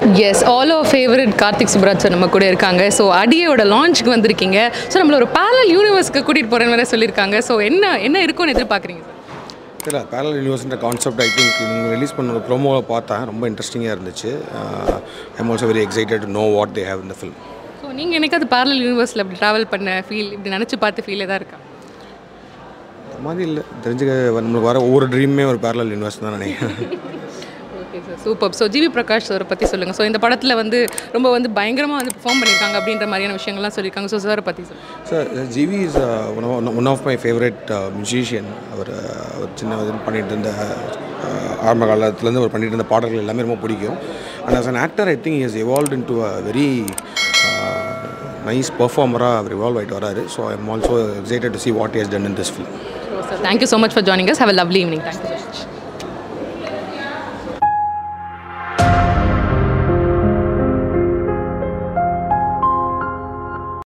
S all over favourite Karthik Subraj sir நம்ம கூட இருக்காங்க ஸோ அடியோட லான்ச்சுக்கு வந்திருக்கீங்க ஸோ நம்மள ஒரு பேரல் யூனிவர்ஸ்க்கு கூட்டிகிட்டு போகிறேன்னு வேற சொல்லியிருக்காங்க ஸோ என்ன என்ன இருக்கும்னு எதிர்பார்க்குறீங்க சார் இல்லை பேரல் யூனிவர்ஸ்ன்ற கான்செப்ட் ஐ திங்க் இவங்க ரிலீஸ் பண்ண ஒரு ப்ரோமோவை பார்த்தேன் ரொம்ப இன்ட்ரெஸ்டிங்காக இருந்துச்சு I'm also very excited to know what they have இந்த ஃபில்ம் ஸோ நீங்கள் என்னைக்காவது பேரல் யூனிவர்ஸில் இப்படி ட்ராவல் பண்ண ஃபீல் இப்படி நினச்சி பார்த்த ஃபீல் எதாவது இருக்கா அந்த மாதிரி இல்லை தெரிஞ்சுக்க நம்மளுக்கு வர ஒவ்வொரு ட்ரீமே ஒரு பேரல் யூனிவர்ஸ் தான் நினைக்கிறேன் okay sir super so GV Prakash சாரை பற்றி சொல்லுங்கள் ஸோ இந்த படத்தில் வந்து ரொம்ப வந்து பயங்கரமாக வந்து பெர்ஃபார்ம் பண்ணியிருக்காங்க அப்படின்ற மாதிரியான விஷயங்கள்லாம் சொல்லியிருக்காங்க ஸோ சாரை பற்றி சொல்லுங்கள் sir GV is one of my favourite musician அவர் அவர் சின்ன இது பண்ணிட்டு இருந்த uh, ஆரம்ப காலத்துலேருந்து அவர் பண்ணிட்டு இருந்த பாடல்கள் எல்லாமே ரொம்ப பிடிக்கும் and as an actor I think is evolve in to a very nice பர்ஃபார்மராக அவர் இவால்வ் ஆகிட்டு வராரு so I am also excited to see what is done in this film so sir thank you so much for joining us have a lovely evening thank you so much